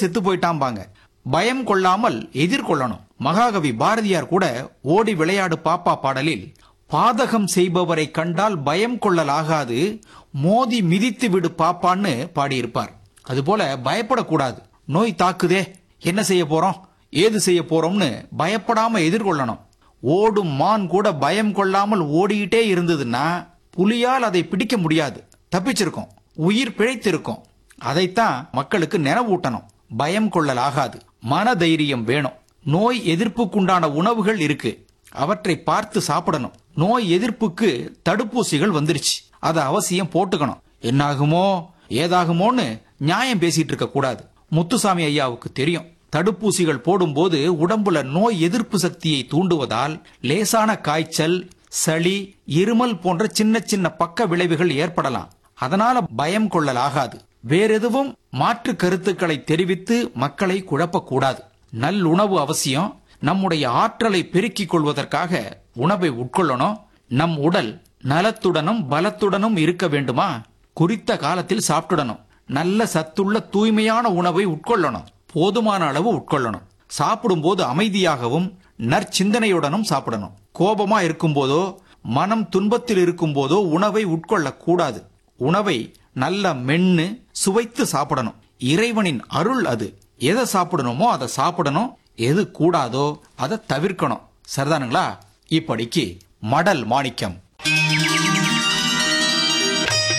செத்து போயிட்டாம்பாங்க பயம் கொள்ளாமல் எதிர்கொள்ளணும் மகாகவி பாரதியார் கூட ஓடி விளையாடு பாப்பா பாடலில் பாதகம் செய்பவரை கண்டால் பயம் கொள்ளலாகாது மோதி மிதித்து விடு பாப்பான்னு பாடியிருப்பார் அதுபோல பயப்படக்கூடாது நோய் தாக்குதே என்ன செய்ய போறோம் ஏது செய்ய போறோம்னு பயப்படாம எதிர்கொள்ளணும் ஓடும் மான் கூட பயம் கொள்ளாமல் ஓடிக்கிட்டே இருந்ததுன்னா புலியால் அதை பிடிக்க முடியாது தப்பிச்சிருக்கும் உயிர் பிழைத்திருக்கும் அதைத்தான் மக்களுக்கு நினைவூட்டணும் பயம் கொள்ளலாகாது மனதைரியம் வேணும் நோய் எதிர்ப்புக்குண்டான உணவுகள் இருக்கு அவற்றை பார்த்து சாப்பிடணும் நோய் எதிர்ப்புக்கு தடுப்பூசிகள் வந்துருச்சு அதை அவசியம் போட்டுக்கணும் என்னாகுமோ ஏதாகுமோன்னு நியாயம் பேசிட்டு இருக்க கூடாது முத்துசாமி ஐயாவுக்கு தெரியும் தடுப்பூசிகள் போடும்போது உடம்புல நோய் எதிர்ப்பு சக்தியை தூண்டுவதால் லேசான காய்ச்சல் சளி இருமல் போன்ற சின்ன சின்ன பக்க விளைவுகள் ஏற்படலாம் அதனால பயம் கொள்ளலாகாது வேறெதுவும் மாற்று கருத்துக்களை தெரிவித்து மக்களை குழப்பக்கூடாது நல்லுணவு அவசியம் நம்முடைய ஆற்றலை பெருக்கிக் கொள்வதற்காக உணவை உட்கொள்ளணும் நம் உடல் நலத்துடனும் பலத்துடனும் இருக்க வேண்டுமா குறித்த காலத்தில் சாப்பிட்டுடணும் நல்ல சத்துள்ள தூய்மையான உணவை உட்கொள்ளணும் போதுமான அளவு உட்கொள்ளணும் சாப்பிடும்போது அமைதியாகவும் நற்சிந்தனையுடனும் சாப்பிடணும் கோபமா இருக்கும்போதோ மனம் துன்பத்தில் இருக்கும்போதோ உணவை உட்கொள்ளக் கூடாது உணவை நல்ல மென்னு சுவைத்து சாப்பிடணும் இறைவனின் அருள் அது எதை சாப்பிடணுமோ அதை சாப்பிடணும் எது கூடாதோ அதை தவிர்க்கணும் சரிதானுங்களா இப்படிக்கு மடல் மாணிக்கம்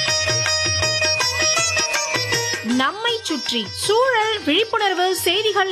நம்மை சுற்றி சூழல் விழிப்புணர்வு செய்திகள்